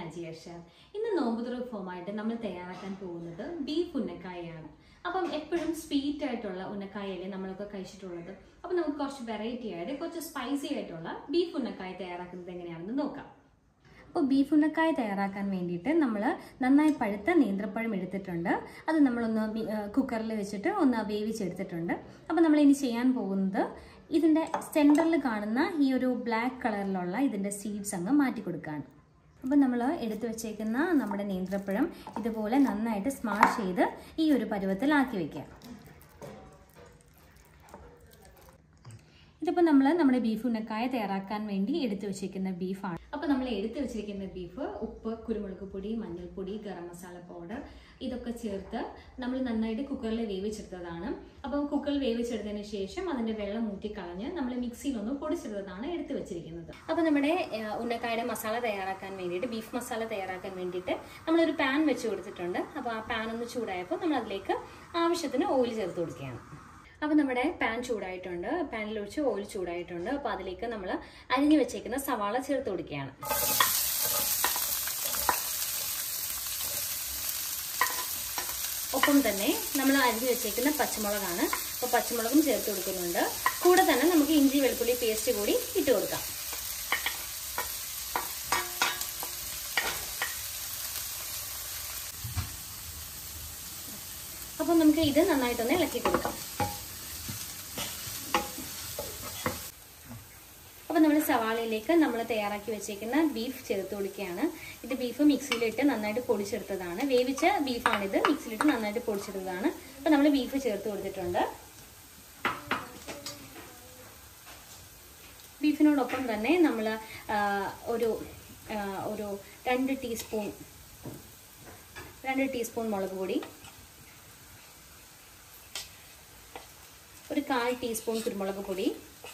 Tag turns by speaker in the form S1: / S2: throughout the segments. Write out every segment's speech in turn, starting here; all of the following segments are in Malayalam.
S1: അജിയർഷാർ ഇന്ന് നോമ്പുതുറ വിഭവമായിട്ട് നമ്മൾ തയ്യാറാക്കാൻ പോകുന്നത് ബീഫ് ഉന്നക്കായയാണ് അപ്പം എപ്പോഴും സ്വീറ്റ് ആയിട്ടുള്ള ഉന്നക്കായല്ലേ നമ്മളൊക്കെ കഴിച്ചിട്ടുള്ളത് അപ്പം നമുക്ക് കുറച്ച് വെറൈറ്റി ആയിട്ട് കുറച്ച് സ്പൈസി ആയിട്ടുള്ള ബീഫ് ഉന്നക്കായ തയ്യാറാക്കുന്നത് എങ്ങനെയാണെന്ന് നോക്കാം അപ്പോൾ ബീഫ് ഉന്നക്കായ തയ്യാറാക്കാൻ വേണ്ടിയിട്ട് നമ്മൾ നന്നായി പഴുത്ത നേന്ത്രപ്പഴം എടുത്തിട്ടുണ്ട് അത് നമ്മളൊന്ന് മി- ആ, കുക്കറിൽ വെച്ചിട്ട് ഒന്ന് വേവിച്ചെടുത്തിട്ടുണ്ട് അപ്പോൾ നമ്മൾ ഇനി ചെയ്യാൻ പോകുന്നത് ഇതിൻ്റെ സെൻറ്ററിൽ കാണുന്ന ഈ ഒരു ബ്ലാക്ക് കളറിലുള്ള ഇതിൻ്റെ സീഡ്സ് അങ്ങ് മാറ്റി കൊടുക്കുകയാണ് അപ്പോൾ നമ്മൾ എടുത്തു വെച്ചേക്കുന്ന നമ്മുടെ നേന്ത്രപ്പഴം ഇതുപോലെ നന്നായിട്ട് സ്മാഷ് ചെയ്ത് ഈ ഒരു പരുവത്തിലാക്കി വെക്കുക ഇതിപ്പോൾ നമ്മൾ നമ്മുടെ ബീഫ് ഉന്നക്കായ തയ്യാറാക്കാൻ വേണ്ടി എടുത്തു വെച്ചിരിക്കുന്ന ബീഫാണ് അപ്പോൾ നമ്മൾ എടുത്തു വെച്ചിരിക്കുന്ന ബീഫ് ഉപ്പ് കുരുമുളക് പൊടി മഞ്ഞൾപ്പൊടി ഗരം മസാല പൗഡർ ഇതൊക്കെ ചേർത്ത് നമ്മൾ നന്നായിട്ട് കുക്കറിൽ വേവിച്ചെടുത്തതാണ് അപ്പോൾ കുക്കറിൽ വേവിച്ചെടുത്തതിന് ശേഷം അതിൻ്റെ വെള്ളം ഊറ്റിക്കളഞ്ഞ് നമ്മൾ മിക്സിയിലൊന്ന് പൊടിച്ചെടുത്തതാണ് എടുത്തു വെച്ചിരിക്കുന്നത് അപ്പോൾ നമ്മുടെ ഏഹ്, ഉന്നക്കായുടെ മസാല തയ്യാറാക്കാൻ വേണ്ടിയിട്ട് ബീഫ് മസാല തയ്യാറാക്കാൻ വേണ്ടിയിട്ട് നമ്മളൊരു പാൻ വെച്ച് കൊടുത്തിട്ടുണ്ട് അപ്പോൾ ആ പാൻ ഒന്ന് ചൂടായപ്പോൾ നമ്മൾ അതിലേക്ക് ആവശ്യത്തിന് ഓയിൽ ചേർത്ത് കൊടുക്കുകയാണ് അപ്പോൾ നമ്മുടെ പാൻ ചൂടായിട്ടുണ്ട് പാനിൽ ഒഴിച്ച് ഓയിൽ ചൂടായിട്ടുണ്ട് അപ്പോൾ അതിലേക്ക് നമ്മൾ അരിഞ്ഞു വെച്ചേക്കുന്ന സവാള ചേർത്ത് കൊടുക്കുകയാണ് ഒപ്പം തന്നെ നമ്മൾ അരിഞ്ഞു വെച്ചേക്കുന്ന പച്ചമുളകാണ് അപ്പോൾ പച്ചമുളകും ചേർത്ത് കൊടുക്കുന്നുണ്ട് കൂടെ തന്നെ നമുക്ക് ഇഞ്ചി വെളുത്തുള്ളി പേസ്റ്റ് കൂടി ഇട്ട് കൊടുക്കാം അപ്പോൾ നമുക്ക് ഇത് നന്നായിട്ടൊന്ന് ഇളക്കി കൊടുക്കാം അപ്പോൾ നമ്മൾ സവാളയിലേക്ക് നമ്മൾ തയ്യാറാക്കി വെച്ചേക്കുന്ന ബീഫ് ചേർത്ത് കൊടുക്കുകയാണ് ഇത് ബീഫ് മിക്സിയിലിട്ട് നന്നായിട്ട് പൊടിച്ചെടുത്തതാണ് വേവിച്ച ബീഫാണിത് മിക്സിയിലിട്ട് നന്നായിട്ട് പൊടിച്ചെടുത്തതാണ് അപ്പോൾ നമ്മൾ ബീഫ് ചേർത്ത് കൊടുത്തിട്ടുണ്ട് ബീഫിനോടൊപ്പം തന്നെ നമ്മൾ ഒരു ആ, ഒരു രണ്ട് ടീസ്പൂൺ രണ്ട് ടീസ്പൂൺ മുളക് പൊടി ഒരു കാൽ ടീസ്പൂൺ കുരുമുളക് പൊടി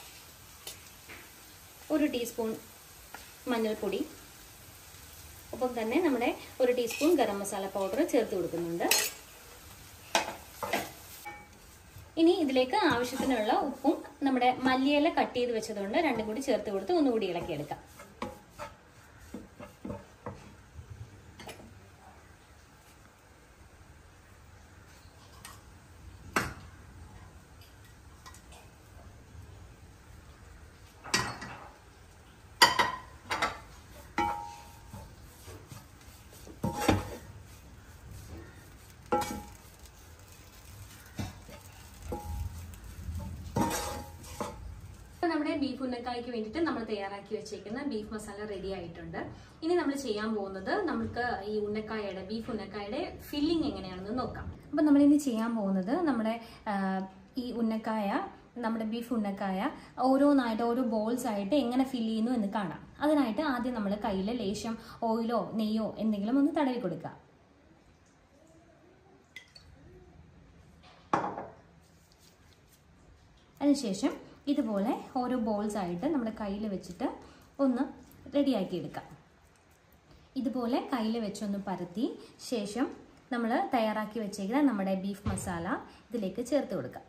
S1: ഒരു ടീസ്പൂൺ മഞ്ഞൾപ്പൊടി ഒപ്പം തന്നെ നമ്മുടെ ഒരു ടീസ്പൂൺ ഗരം മസാല പൗഡർ ചേർത്ത് കൊടുക്കുന്നുണ്ട് ഇനി ഇതിലേക്ക് ആവശ്യത്തിനുള്ള ഉപ്പും നമ്മുടെ മല്ലിയില കട്ട് ചെയ്ത് വെച്ചതുകൊണ്ട് രണ്ടും കൂടി ചേർത്ത് കൊടുത്ത് ഒന്നുകൂടി ഇളക്കിയെടുക്കാം ഇപ്പൊ നമ്മുടെ ബീഫ് ഉന്നക്കായ്ക്ക് വേണ്ടിയിട്ട് നമ്മൾ തയ്യാറാക്കി വെച്ചേക്കുന്ന ബീഫ് മസാല റെഡി ആയിട്ടുണ്ട് ഇനി നമ്മൾ ചെയ്യാൻ പോകുന്നത് നമുക്ക് ഈ ഉന്നക്കായയുടെ ബീഫ് ഉന്നക്കായയുടെ ഫില്ലിംഗ് എങ്ങനെയാണെന്ന് നോക്കാം അപ്പൊ നമ്മൾ ഇനി ചെയ്യാൻ പോകുന്നത് നമ്മുടെ ആ, ഈ ഉന്നക്കായ നമ്മുടെ ബീഫ് ഉന്നക്കായ ഓരോന്നായിട്ട് ഓരോ ബോൾസ് ആയിട്ട് എങ്ങനെ ഫില്ല് ചെയ്യുന്നു എന്ന് കാണാം അതിനായിട്ട് ആദ്യം നമ്മൾ കയ്യിൽ ലേശം ഓയിലോ നെയ്യോ എന്തെങ്കിലും ഒന്ന് തടവി കൊടുക്കുക അതിനുശേഷം ഇതുപോലെ ഓരോ ബോൾസ് ആയിട്ട് നമ്മുടെ കയ്യിൽ വെച്ചിട്ട് ഒന്ന് റെഡിയാക്കി എടുക്കാം ഇതുപോലെ കയ്യിൽ വെച്ചൊന്ന് പരത്തി ശേഷം നമ്മൾ തയ്യാറാക്കി വെച്ചേക്കുന്ന നമ്മുടെ ബീഫ് മസാല ഇതിലേക്ക് ചേർത്ത് കൊടുക്കാം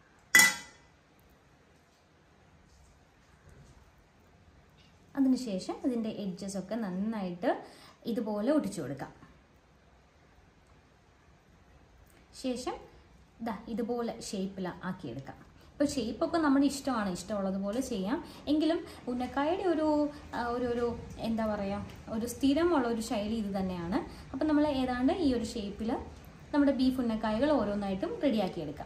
S1: അതിനുശേഷം ഇതിൻ്റെ എഡ്ജസ് ഒക്കെ നന്നായിട്ട് ഇതുപോലെ ഒട്ടിച്ചു കൊടുക്കാം ശേഷം ദാ ഇതുപോലെ ഷേപ്പിൽ ആക്കിയെടുക്കാം ഇപ്പോൾ ഷേപ്പൊക്കെ നമ്മുടെ ഇഷ്ടമാണ് ഇഷ്ടമുള്ളതുപോലെ ചെയ്യാം എങ്കിലും ഉന്നക്കായുടെ ഒരു ആ, ഒരു ഒരു എന്താ പറയുക ഒരു സ്ഥിരമുള്ള ഒരു ശൈലി ഇത് തന്നെയാണ് അപ്പം നമ്മൾ ഏതാണ്ട് ഈ ഒരു ഷേപ്പിൽ നമ്മുടെ ബീഫ് ഉന്നക്കായകൾ ഓരോന്നായിട്ടും റെഡിയാക്കിയെടുക്കാം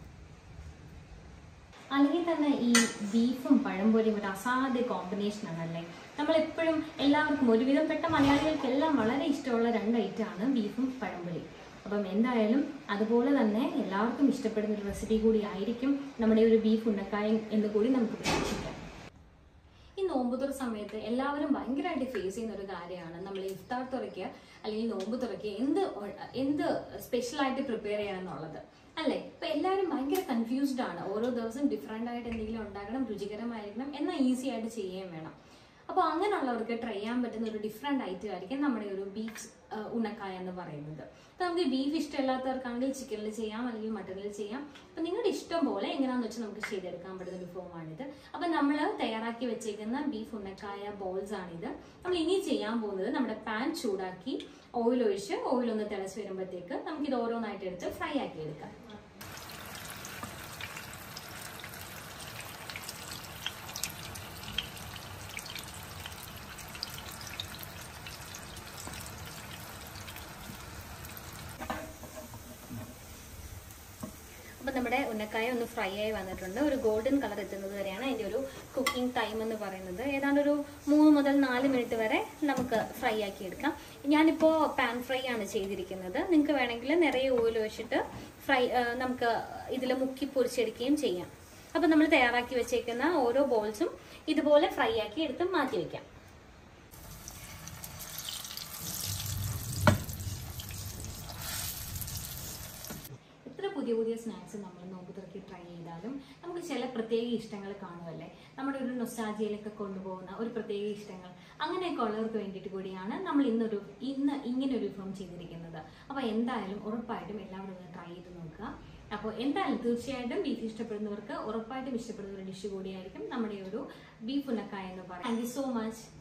S1: അല്ലെങ്കിൽ തന്നെ ഈ ബീഫും പഴംപൊരിയും ഒരു അസാധ്യ കോമ്പിനേഷൻ ആണല്ലേ നമ്മൾ എപ്പോഴും എല്ലാവർക്കും ഒരുവിധപ്പെട്ട മലയാളികൾക്കെല്ലാം വളരെ ഇഷ്ടമുള്ള രണ്ട് ഐറ്റമാണ് ബീഫും പഴംപൊരി അപ്പം എന്തായാലും അതുപോലെ തന്നെ എല്ലാവർക്കും ഇഷ്ടപ്പെടുന്ന ഒരു റെസിപ്പി കൂടി ആയിരിക്കും നമ്മുടെ ഒരു ബീഫ് ഉന്നക്കായം എന്ന് കൂടി നമുക്ക് പ്രതീക്ഷിക്കാം ഈ നോമ്പ് സമയത്ത് എല്ലാവരും ഭയങ്കരമായിട്ട് ഫേസ് ചെയ്യുന്ന ഒരു കാര്യമാണ് നമ്മൾ ഇഫ്താർ തുറയ്ക്കുക അല്ലെങ്കിൽ നോമ്പ് തുറയ്ക്കുക എന്ത് ഒ- എന്ത് സ്പെഷ്യലായിട്ട് പ്രിപ്പയർ ചെയ്യണം എന്നുള്ളത് അല്ലേ ഇപ്പൊ എല്ലാവരും ഭയങ്കര കൺഫ്യൂസ്ഡ് ആണ് ഓരോ ദിവസം ഡിഫറെന്റ് ആയിട്ട് എന്തെങ്കിലും ഉണ്ടാകണം രുചികരമായിരിക്കണം എന്നാൽ ഈസി ആയിട്ട് ചെയ്യുകയും വേണം അപ്പോൾ അങ്ങനെയുള്ളവർക്ക് ട്രൈ ചെയ്യാൻ പറ്റുന്ന ഒരു ഡിഫറെന്റ് ഐറ്റം ആയിരിക്കും നമ്മുടെ ഒരു ബീഫ് ഉണക്കായ എന്ന് പറയുന്നത് അപ്പോൾ നമുക്ക് ബീഫ് ഇഷ്ടമില്ലാത്തവർക്കാണെങ്കിൽ ചിക്കനിൽ ചെയ്യാം അല്ലെങ്കിൽ മട്ടണിൽ ചെയ്യാം അപ്പം നിങ്ങളുടെ ഇഷ്ടം പോലെ എങ്ങനെയാണെന്ന് വെച്ചാൽ നമുക്ക് ചെയ്തെടുക്കാൻ പറ്റുന്ന ഒരു ഫോമാണിത് അപ്പം നമ്മൾ തയ്യാറാക്കി വെച്ചേക്കുന്ന ബീഫ് ഉണക്കായ ബോൾസ് ആണിത് നമ്മൾ ഇനി ചെയ്യാൻ പോകുന്നത് നമ്മുടെ പാൻ ചൂടാക്കി ഓയിൽ ഒഴിച്ച് ഓയിൽ ഒന്ന് തിളച്ച് വരുമ്പോഴത്തേക്ക് നമുക്കിത് ഓരോന്നായിട്ട് എടുത്ത് ഫ്രൈ ആക്കി എടുക്കാം അപ്പം നമ്മുടെ ഉന്നക്കായ ഒന്ന് ഫ്രൈ ആയി വന്നിട്ടുണ്ട് ഒരു ഗോൾഡൻ കളർ എത്തുന്നത് വരെയാണ് അതിൻ്റെ ഒരു കുക്കിംഗ് ടൈം എന്ന് പറയുന്നത് ഏതാണ്ട് ഒരു മൂന്ന് മുതൽ നാല് മിനിറ്റ് വരെ നമുക്ക് ഫ്രൈ ആക്കി എടുക്കാം ഞാനിപ്പോൾ പാൻ ഫ്രൈ ആണ് ചെയ്തിരിക്കുന്നത് നിങ്ങൾക്ക് വേണമെങ്കിൽ നിറയെ ഓയിൽ ഒഴിച്ചിട്ട് ഫ്രൈ നമുക്ക് ഇതിൽ മുക്കി പൊരിച്ചെടുക്കുകയും ചെയ്യാം അപ്പം നമ്മൾ തയ്യാറാക്കി വെച്ചേക്കുന്ന ഓരോ ബോൾസും ഇതുപോലെ ഫ്രൈ ആക്കി എടുത്ത് മാറ്റി വെക്കാം എത്ര പുതിയ പുതിയ സ്നാക്സ് നമ്മൾ നോമ്പ് തുറക്കി ട്രൈ ചെയ്താലും നമുക്ക് ചില പ്രത്യേക ഇഷ്ടങ്ങൾ കാണുമല്ലേ നമ്മുടെ ഒരു നൊസ്റ്റാജിയയിലൊക്കെ കൊണ്ടുപോകുന്ന ഒരു പ്രത്യേക ഇഷ്ടങ്ങൾ അങ്ങനെയൊക്കെ ഉള്ളവർക്ക് വേണ്ടിയിട്ട് കൂടിയാണ് നമ്മൾ ഇന്നൊരു ഇന്ന് ഇങ്ങനെ ഒരു വിഭവം ചെയ്തിരിക്കുന്നത് അപ്പോൾ എന്തായാലും ഉറപ്പായിട്ടും എല്ലാവരും ഒന്ന് ട്രൈ ചെയ്ത് നോക്കുക അപ്പോൾ എന്തായാലും തീർച്ചയായിട്ടും ബീഫ് ഇഷ്ടപ്പെടുന്നവർക്ക് ഉറപ്പായിട്ടും ഇഷ്ടപ്പെടുന്ന ഒരു ഡിഷ് കൂടിയായിരിക്കും നമ്മുടെ ഒരു ബീഫ് ഉണക്കായ എന്ന് പറയുന്നത് താങ്ക് യു സോ മച്ച്